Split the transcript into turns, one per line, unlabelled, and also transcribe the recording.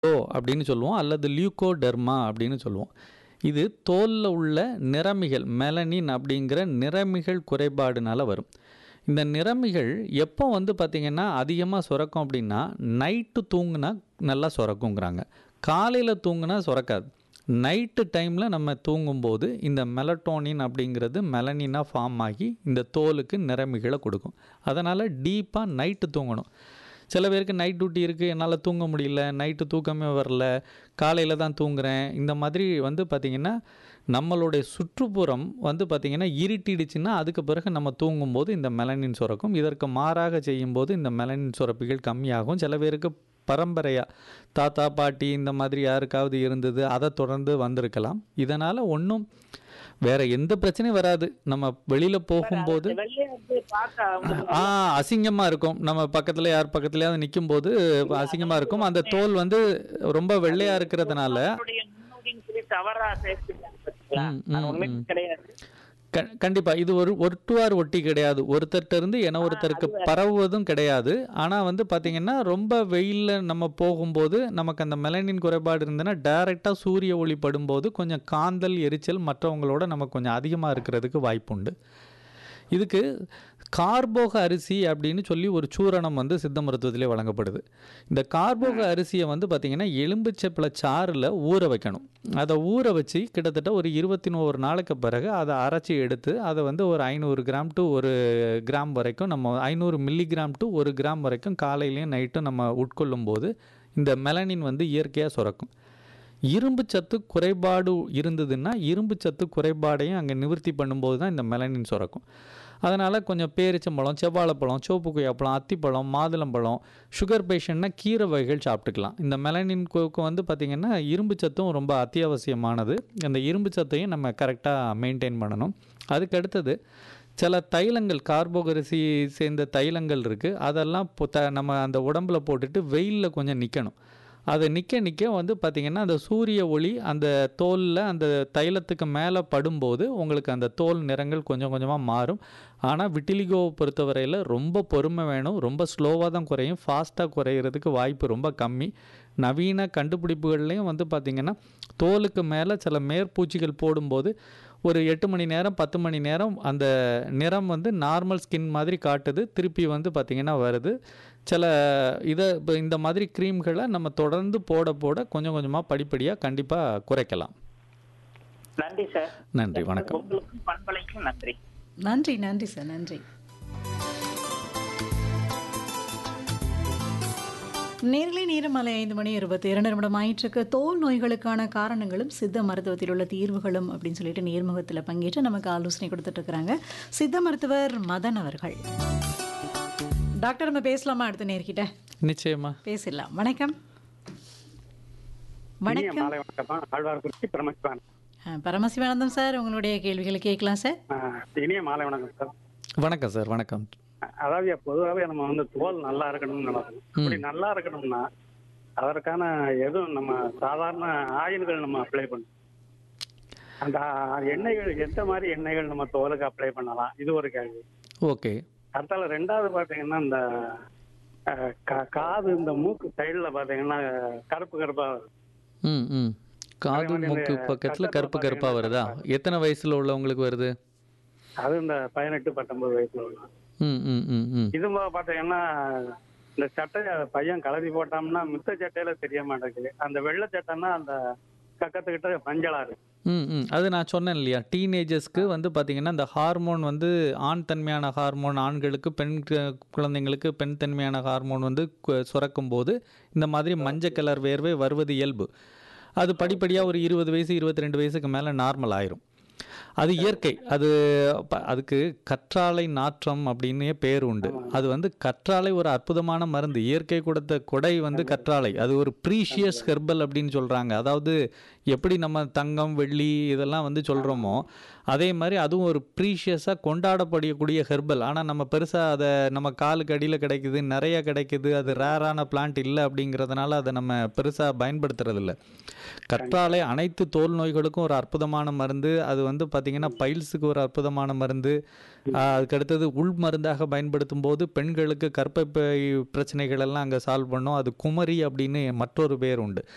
ஓ அப்படின்னு சொல்லுவோம் அல்லது லியூகோடெர்மா அப்படின்னு சொல்லுவோம் இது தோலில் உள்ள நிறமிகள் மெலனின் அப்படிங்கிற நிறமிகள் குறைபாடுனால வரும் இந்த நிறமிகள் எப்போ வந்து பார்த்திங்கன்னா அதிகமாக சுரக்கும் அப்படின்னா நைட்டு தூங்குனா நல்லா சுரக்குங்கிறாங்க காலையில் தூங்குனா சுரக்காது நைட்டு டைமில் நம்ம தூங்கும்போது இந்த மெலட்டோனின் அப்படிங்கிறது மெலனினாக ஃபார்ம் ஆகி இந்த தோலுக்கு நிறமிகளை கொடுக்கும் அதனால் டீப்பாக நைட்டு தூங்கணும் சில பேருக்கு நைட் டியூட்டி இருக்குது என்னால் தூங்க முடியல நைட்டு தூக்கமே வரல காலையில் தான் தூங்குறேன் இந்த மாதிரி வந்து பார்த்திங்கன்னா நம்மளுடைய சுற்றுப்புறம் வந்து பார்த்திங்கன்னா இருட்டிடுச்சுன்னா அதுக்கு பிறகு நம்ம தூங்கும்போது இந்த மெலனின் சுரக்கும் இதற்கு மாறாக செய்யும்போது இந்த மெலனின் சுரப்பிகள் கம்மியாகும் சில பேருக்கு பரம்பரையாக தாத்தா பாட்டி இந்த மாதிரி யாருக்காவது இருந்தது அதை தொடர்ந்து வந்திருக்கலாம் இதனால் ஒன்றும் வேற எந்த பிரச்சனையும் வராது நம்ம வெளியில் போகும்போது
வெள்ளையா வந்து பார்க்க அவங்களுக்கு
ஆ அசிங்கமாக இருக்கும் நம்ம பக்கத்தில் யார் பக்கத்துலயாவது நிக்கும்போது அசிங்கமாக இருக்கும் அந்த தோல் வந்து ரொம்ப வெள்ளையாக இருக்கிறதுனால
அவங்களுடைய முன்னோடின்னு சொல்லி தவறா பேசிட்டாங்க பாத்தீங்களா?
ம்,
அது
ம்,
ஒண்ணுமே
ம்.
கிடையாது
க கண்டிப்பாக இது ஒரு ஒட்டுவார் ஒட்டி கிடையாது ஒருத்தர்கிட்ட இருந்து என ஒருத்தருக்கு பரவுவதும் கிடையாது ஆனால் வந்து பார்த்திங்கன்னா ரொம்ப வெயிலில் நம்ம போகும்போது நமக்கு அந்த மெலனின் குறைபாடு இருந்ததுன்னா டைரெக்டாக சூரிய ஒளி படும்போது கொஞ்சம் காந்தல் எரிச்சல் மற்றவங்களோட நமக்கு கொஞ்சம் அதிகமாக இருக்கிறதுக்கு வாய்ப்புண்டு இதுக்கு கார்போக அரிசி அப்படின்னு சொல்லி ஒரு சூரணம் வந்து சித்த மருத்துவத்திலே வழங்கப்படுது இந்த கார்போக அரிசியை வந்து பார்த்திங்கன்னா எலும்புச்சப்பள சாறில் ஊற வைக்கணும் அதை ஊற வச்சு கிட்டத்தட்ட ஒரு இருபத்தி ஒரு நாளுக்கு பிறகு அதை அரைச்சி எடுத்து அதை வந்து ஒரு ஐநூறு கிராம் டு ஒரு கிராம் வரைக்கும் நம்ம ஐநூறு மில்லிகிராம் டு ஒரு கிராம் வரைக்கும் காலையிலையும் நைட்டும் நம்ம உட்கொள்ளும் போது இந்த மெலனின் வந்து இயற்கையாக சுரக்கும் இரும்பு சத்து குறைபாடு இருந்ததுன்னா இரும்பு சத்து குறைபாடையும் அங்கே நிவர்த்தி பண்ணும்போது தான் இந்த மெலனின் சுரக்கும் அதனால் கொஞ்சம் பேரிச்சம்பழம் செவ்வாழைப்பழம் சிவப்பு கொய்யாப்பழம் அத்திப்பழம் மாதுளம்பழம் சுகர் பேஷண்ட்னா கீரை வகைகள் சாப்பிட்டுக்கலாம் இந்த மெலனின் க்கு வந்து பார்த்திங்கன்னா இரும்பு சத்தும் ரொம்ப அத்தியாவசியமானது அந்த இரும்பு சத்தையும் நம்ம கரெக்டாக மெயின்டைன் பண்ணணும் அதுக்கு அடுத்தது சில தைலங்கள் கார்போகரிசி சேர்ந்த தைலங்கள் இருக்குது அதெல்லாம் இப்போ த நம்ம அந்த உடம்புல போட்டுட்டு வெயிலில் கொஞ்சம் நிற்கணும் அதை நிற்க நிற்க வந்து பார்த்திங்கன்னா அந்த சூரிய ஒளி அந்த தோலில் அந்த தைலத்துக்கு மேலே படும்போது உங்களுக்கு அந்த தோல் நிறங்கள் கொஞ்சம் கொஞ்சமாக மாறும் ஆனால் விட்டிலிகோவை பொறுத்தவரையில் ரொம்ப பொறுமை வேணும் ரொம்ப ஸ்லோவாக தான் குறையும் ஃபாஸ்ட்டாக குறையிறதுக்கு வாய்ப்பு ரொம்ப கம்மி நவீன கண்டுபிடிப்புகள்லையும் வந்து பார்த்திங்கன்னா தோலுக்கு மேலே சில மேற்பூச்சிகள் போடும்போது ஒரு எட்டு மணி நேரம் பத்து மணி நேரம் அந்த நிறம் வந்து நார்மல் ஸ்கின் மாதிரி காட்டுது திருப்பி வந்து பார்த்திங்கன்னா வருது சில இதை இப்போ இந்த மாதிரி க்ரீம்களை நம்ம தொடர்ந்து போட போட கொஞ்சம் கொஞ்சமாக படிப்படியாக கண்டிப்பாக குறைக்கலாம்
நன்றி சார்
நன்றி வணக்கம்
உங்களுக்கும் பண்பலைக்கும் நன்றி
நன்றி நன்றி சார் நன்றி நேரிலே நேரமாலை ஐந்து மணி இருபத்தி இரண்டு நிமிடம் ஆயிற்றுக்கு தோல் நோய்களுக்கான காரணங்களும் சித்த மருத்துவத்தில் உள்ள தீர்வுகளும் அப்படின்னு சொல்லிட்டு நேர்முகத்தில் பங்கேற்று நமக்கு ஆலோசனை கொடுத்துட்டு இருக்கிறாங்க சித்த மருத்துவர் மதன் அவர்கள் டாக்டர் நம்ம பேசலாமா அடுத்த நேர்கிட்ட
நிச்சயமா
பேசிடலாம் வணக்கம்
இனிய
வணக்கம்
மாலை வணக்கம்மா ஆழ்வார்குறிச்சி பிரமசிவான்
ஆ, பரமசிவானந்தம் சார் உங்களுடைய கேள்விகளை கேட்கலாம் சார்
இனிய மாலை வணக்கம் சார்
வணக்கம் சார் வணக்கம்
அதாவது பொதுவாகவே நம்ம வந்து தோல் நல்லா இருக்கணும்னு நினைக்கணும் அப்படி நல்லா இருக்கணும்னா அதற்கான எதுவும் நம்ம சாதாரண ஆயில்கள் நம்ம அப்ளை பண்ணணும் அந்த எண்ணெய்கள் எந்த மாதிரி எண்ணெய்கள் நம்ம தோலுக்கு அப்ளை பண்ணலாம் இது ஒரு கேள்வி
ஓகே
அடுத்தால ரெண்டாவது பாத்தீங்கன்னா இந்த அஹ், கா- காது இந்த மூக்கு சைடுல பாத்தீங்கன்னா கருப்பு கருப்பா வரும்.
ம் ம் காது
அதே மாதிரி
மூக்கு
இந்த
பக்கத்தில்
கட்டத்துல
கருப்பு கருப்பாக வருதா எத்தனை வயசில் உள்ளவங்களுக்கு வருது
அது இந்த பதினெட்டு பத்தொன்பது வயசுல உள்ள
ம் ம் ம் ம்
இது போக பாத்தீங்கன்னா இந்த சட்டைய பையன் கலரி போட்டோம்னா மித்த சட்டையில தெரிய மாட்டேங்குது அந்த வெள்ளை சட்டைன்னா அந்த கக்கத்துக்கிட்ட மஞ்சளா இருக்கு
ம் ம் அது நான் சொன்னேன் இல்லையா டீனேஜர்ஸ்க்கு வந்து பார்த்திங்கன்னா இந்த ஹார்மோன் வந்து ஆண் தன்மையான ஹார்மோன் ஆண்களுக்கு பெண் கு- குழந்தைங்களுக்கு பெண் தன்மையான ஹார்மோன் வந்து கு- சுரக்கும் போது இந்த மாதிரி மஞ்சள் கலர் வேர்வை வருவது இயல்பு அது படிப்படியாக ஒரு இருபது வயசு இருபத்தி ரெண்டு வயசுக்கு மேலே நார்மல் ஆயிரும் அது இயற்கை அது ப- அதுக்கு கற்றாழை நாற்றம் அப்படின்னே பேர் உண்டு அது வந்து கற்றாழை ஒரு அற்புதமான மருந்து இயற்கை கொடுத்த கொடை வந்து கற்றாழை அது ஒரு ப்ரீஷியஸ் ஹெர்பல் அப்படின்னு சொல்கிறாங்க அதாவது எப்படி நம்ம தங்கம் வெள்ளி இதெல்லாம் வந்து சொல்கிறோமோ அதே மாதிரி அதுவும் ஒரு ப்ரீஷியஸாக கொண்டாடப்படக்கூடிய ஹெர்பல் ஆனால் நம்ம பெருசாக அதை நம்ம காலுக்கு அடியில் கிடைக்குது நிறைய கிடைக்குது அது ரேரான பிளான்ட் இல்லை அப்படிங்கிறதுனால அதை நம்ம பெருசாக பயன்படுத்துறதில்ல கற்றாழை அனைத்து தோல் நோய்களுக்கும் ஒரு அற்புதமான மருந்து அது வந்து பார்த்திங்கன்னா பைல்ஸுக்கு ஒரு அற்புதமான மருந்து ஆஹ் அதுக்கு அடுத்தது உள் மருந்தாக பயன்படுத்தும் போது பெண்களுக்கு கர்ப்பப்பை பிரச்சனைகள் எல்லாம் அங்கே சால்வ் பண்ணும் அது குமரி அப்படின்னு மற்றொரு பேர் உண்டு